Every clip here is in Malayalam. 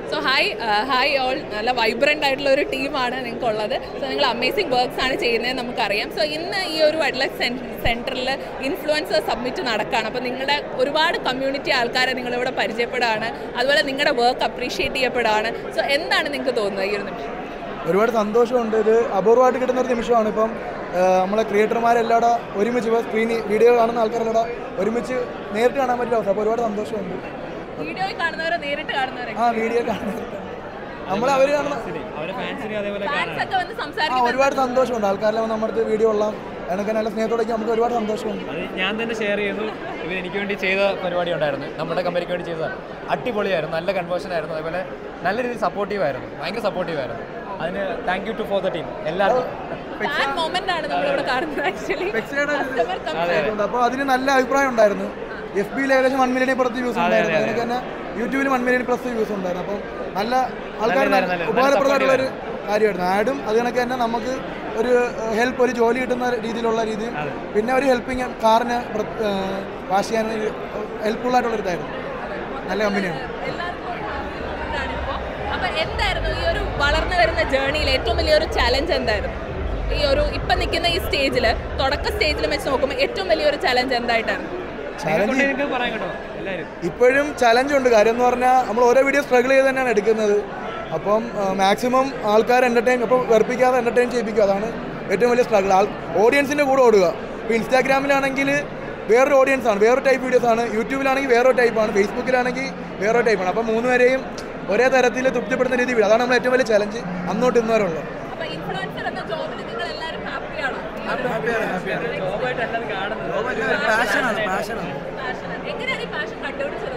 സോ ഹായ് ഹായ് ഓൾ നല്ല വൈബ്രൻ്റ് ആയിട്ടുള്ള ഒരു ടീമാണ് നിങ്ങൾക്കുള്ളത് സോ നിങ്ങൾ അമേസിംഗ് വർക്ക്സ് ആണ് ചെയ്യുന്നത് നമുക്കറിയാം സോ ഇന്ന് ഈ ഒരു വൈൽഡ് സെൻറ്ററിൽ ഇൻഫ്ലുവൻസർ സബ്മിറ്റ് നടക്കുകയാണ് അപ്പോൾ നിങ്ങളുടെ ഒരുപാട് കമ്മ്യൂണിറ്റി ആൾക്കാരെ നിങ്ങളിവിടെ പരിചയപ്പെടുകയാണ് അതുപോലെ നിങ്ങളുടെ വർക്ക് അപ്രീഷിയേറ്റ് ചെയ്യപ്പെടുകയാണ് സോ എന്താണ് നിങ്ങൾക്ക് തോന്നുന്നത് ഈ ഒരു നിമിഷം ഒരുപാട് സന്തോഷമുണ്ട് ഇത് അപൂർവമായിട്ട് കിട്ടുന്ന ഒരു നിമിഷമാണ് ഇപ്പം ആ, നമ്മളെ ക്രിയേറ്റർമാരെല്ലാടെ ഒരുമിച്ച് ഇപ്പോൾ സ്ക്രീനിൽ വീഡിയോ കാണുന്ന ആൾക്കാരെല്ലാടെ ഒരുമിച്ച് നേരിട്ട് കാണാൻ പറ്റിയ അവസ്ഥ അപ്പോൾ ഒരുപാട് സന്തോഷമുണ്ട് വീഡിയോയിൽ കാണുന്നവരെ നേരിട്ട് കാണുന്നവരെ ആ വീഡിയോ കാണുന്നത് നമ്മൾ അവർ കാണുന്ന അവരെ ഫാൻസിനെ അതേപോലെ ഫാൻസ് ഒക്കെ വന്ന് ആ സംസാരിക്കും ഒരുപാട് സന്തോഷമുണ്ട് ആൾക്കാരെല്ലാം വന്ന് നമ്മുടെ അടുത്ത് വീഡിയോ ഉള്ളാം എനിക്ക് നല്ല സ്നേഹത്തോടൊക്കെ നമുക്ക് ഒരുപാട് സന്തോഷമുണ്ട് അത് ഞാൻ തന്നെ ഷെയർ ചെയ്തു ഇവർ എനിക്ക് വേണ്ടി ചെയ്ത പരിപാടി ഉണ്ടായിരുന്നു നമ്മുടെ കമ്പനിക്ക് വേണ്ടി ചെയ്തതാണ് അടിപൊളിയായിരുന്നു നല്ല കൺവേർഷൻ ആയിരുന്നു അതേപോലെ നല്ല രീതിയിൽ സപ്പോർട്ടീവ് ആയിരുന്നു ഭയങ്കര സപ്പോർട്ടീവ് ആയിരുന്നു അതിന് thank you to for the team എല്ലാവർക്കും ഫാൻ മൊമെന്റ് ആണ് നമ്മളിവിടെ കാണുന്നത് ആക്ച്വലി കസ്റ്റമർ അപ്പോൾ അതിന് നല്ല അഭിപ്രായം ഉണ്ടായിരുന്നു എഫ് ബിയിൽ ഏകദേശം വൺ മില്യണിൽ പുറത്ത് വ്യൂസ് ഉണ്ടായിരുന്നു അതിനൊക്കെ തന്നെ യൂട്യൂബിൽ വൺ മില്യൺ പ്ലസ് വ്യൂസ് ഉണ്ടായിരുന്നു അപ്പം നല്ല ആൾക്കാർ നല്ല- നല്ല- നല്ല ഉപകാരപ്രദമായിട്ടുള്ള ഒരു കാര്യമായിരുന്നു ആഡും അത് കണക്ക് തന്നെ നമുക്ക് ഒരു ഹെൽപ്പ് ഒരു ജോലി കിട്ടുന്ന രീതിയിലുള്ള രീതിയും പിന്നെ ഒരു ഹെൽപ്പിങ് കാറിന് വാഷ് ചെയ്യാൻ ഹെൽപ്ഫുൾ ആയിട്ടുള്ള ഇതായിരുന്നു നല്ല കമ്പനിയാണ് എല്ലാവർക്കും ഒരു happy moment ആണിപ്പോ. അപ്പൊ എന്തായിരുന്നു ഈ ഒരു വളർന്നു വരുന്ന ജേർണിയിൽ ഏറ്റവും വലിയൊരു ചലഞ്ച് എന്തായിരുന്നു ഈ ഒരു ഇപ്പൊ നിൽക്കുന്ന ഈ സ്റ്റേജിൽ തുടക്ക സ്റ്റേജിൽ വെച്ച് നോക്കുമ്പോൾ ഏറ്റവും വലിയൊരു ചലഞ്ച് എന്തായിട്ടാണ് ചലഞ്ച് നിങ്ങൾക്ക് പറയാൻ കേട്ടോ എല്ലാവരും ഇപ്പോഴും ചലഞ്ച് ഉണ്ട് കാര്യം എന്ന് പറഞ്ഞാൽ നമ്മൾ ഓരോ വീഡിയോ സ്ട്രഗിൾ ചെയ്ത് തന്നെയാണ് എടുക്കുന്നത് അപ്പം മാക്സിമം ആൾക്കാർ എൻ്റർടൈൻ അപ്പോൾ വെറുപ്പിക്കാതെ എൻ്റർടൈൻ ചെയ്യിപ്പിക്കുക അതാണ് ഏറ്റവും വലിയ സ്ട്രഗിൾ ആൾ ഓഡിയൻസിൻ്റെ കൂടെ ഓടുക ഇപ്പോൾ ഇൻസ്റ്റാഗ്രാമിലാണെങ്കിൽ വേറൊരു ഓഡിയൻസ് ആണ് വേറൊരു ടൈപ്പ് വീഡിയോസ് ആണ് യൂട്യൂബിലാണെങ്കിൽ വേറൊരു ടൈപ്പാണ് ഫേസ്ബുക്കിലാണെങ്കിൽ വേറൊരു ടൈപ്പാണ് അപ്പോൾ മൂന്ന് പേരെയും ഒരേ തരത്തിൽ തൃപ്തിപ്പെടുന്ന രീതി വീഡിയോ അതാണ് നമ്മൾ ഏറ്റവും വലിയ ചലഞ്ച് അന്നോട്ട് ഇന്ന് വരെ ഉള്ളത് അപ്പൊ ഇൻഫ്ലുവൻസർ എന്ന ജോബിൽ നിങ്ങൾ എല്ലാവരും ഹാപ്പിയാണോ ജോബായിട്ട് എല്ലാവരും കാണുന്നത് പാഷനാണ് പാഷനാണ് എങ്ങനെയാണ് ഈ പാഷൻ കണ്ടുപിടിച്ചത്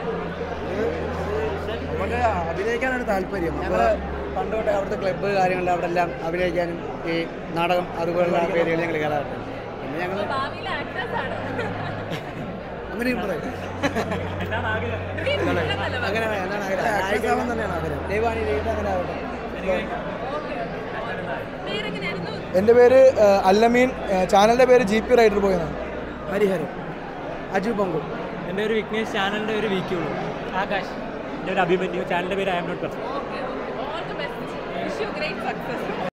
നമുക്ക് അഭിനയിക്കാനാണ് താല്പര്യം അപ്പോൾ പണ്ട് തൊട്ട് അവിടുത്തെ ക്ലബ്ബ് കാര്യങ്ങളിൽ അവിടെ എല്ലാം അഭിനയിക്കാനും ഈ നാടകം അതുപോലുള്ള വേദികൾ ഞങ്ങൾ കയറാറുണ്ട് പിന്നെ ഞങ്ങൾ അപ്പൊ ഭാവിയിലെ ആക്ടേഴ്സ് ആണ് അങ്ങനെയും പറയും എന്താണ് ആഗ്രഹം ഇല്ലെന്നല്ല പറഞ്ഞത്. അങ്ങനെ എന്താണ് ആഗ്രഹം തന്നെയാണ് ആഗ്രഹം ദൈവമാണ് ദൈവം അങ്ങനെ ആവട്ടെ പേരെങ്ങനെയായിരുന്നു എൻ്റെ പേര് ആ, അല്ലമീൻ ആ, ചാനലിൻ്റെ പേര് ജി പി റൈഡർ ബോയ് എന്നാണ് ഹരിഹരൻ അജു പങ്കു എൻ്റെ ഒരു വിഘ്നേഷ് ചാനലിൻ്റെ ഒരു വീക്കുള്ളൂ ആകാശ് എൻ്റെ ഒരു അഭിമന്യു ചാനലിൻ്റെ പേര് I'm not perfect okay all the best wish you great success